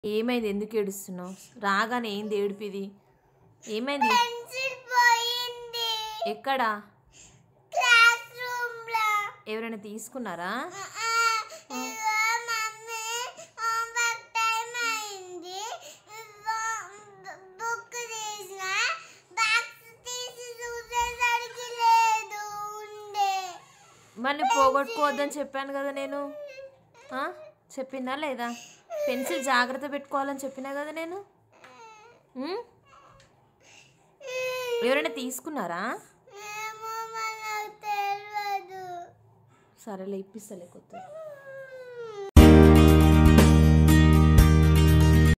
ఏమైంది ఎందుకు ఏడుస్తున్నావు రాగానే ఏంది ఏడుపిది ఏమైంది పెన్సిల్ పోయింది ఎక్కడా క్లాస్ రూమ్ లో ఎవరైనా తీసుకున్నారా ఇగో మమ్మీ హోంవర్క్ టైం అయింది ఇగో బుక్ తీసిన బాక్స్ తీసి చూసేసరికి లేదు ఉండే మరి పోగొట్టుకోవద్దని చెప్పాను కదా నేను ఆ? చెప్పిందా లేదా పెన్సిల్ జాగ్రత్త పెట్టుకోవాలని చెప్పినా కదా నేను ఉమ్? ఎవరైనా తీసుకున్నారా ఏమో మనకు తెలియదు సరేలే ఇప్పిస్తలే కొత్త